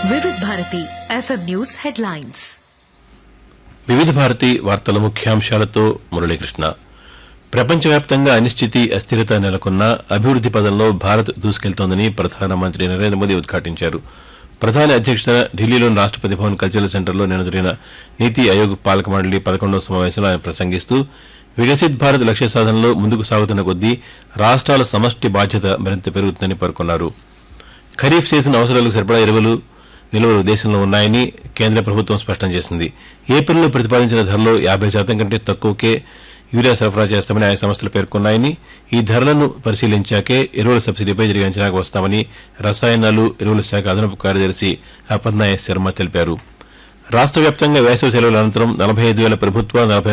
వివిధ Bharati FM news headlines వివిధ భారతి వార్తల ముఖ్యాంశాలతో మురళీకృష్ణ ప్రపంచవ్యాప్తంగా అనిశ్చితి అస్థిరత నెలకొన్న అభివృద్ది పదంలో భారత్ దూసుకెళ్తోందని ప్రధానమంత్రి నరేంద్ర మోదీ ఉద్ఘాటించారు ప్రధాని అధ్యక్షతన ఢిల్లీలోని రాష్ట్రపతి భవన్ కల్చరల్ సెంటర్లో నిన్న జరిగిన నీతి ఆయోగ్ పాలక మండలి పదకొండవ సమావేశంలో ఆయన ప్రసంగిస్తూ వికసిత్ భారత్ లక్ష్య సాధనలో ముందుకు సాగుతున్న కొద్దీ రాష్ట్రాల సమష్టి బాధ్యత మరింత పెరుగుతుందని పేర్కొన్నారు ఖరీఫ్ సీజన్ అవసరాలకు సరిపడా ఎరువులు నిల్వలు దేశంలో ఉన్నాయని కేంద్ర ప్రభుత్వం స్పష్టం చేసింది ఏప్రిల్లో ప్రతిపాదించిన ధరలో యాభై శాతం కంటే తక్కువకే యూరియా సరఫరా చేస్తామని ఆయా సంస్థలు పేర్కొన్నాయని ఈ ధరలను పరిశీలించాకే ఎరువుల సబ్సిడీపై జరిగే అంచనాకు వస్తామని రసాయనాలు ఎరువుల శాఖ అదనపు కార్యదర్శి అపర్ణ ఎస్ శర్మ తెలిపారు రాష్ట్ర వ్యాప్తంగా వేసవి సెలవుల అనంతరం నలభై ఐదు వేల ప్రభుత్వ నలభై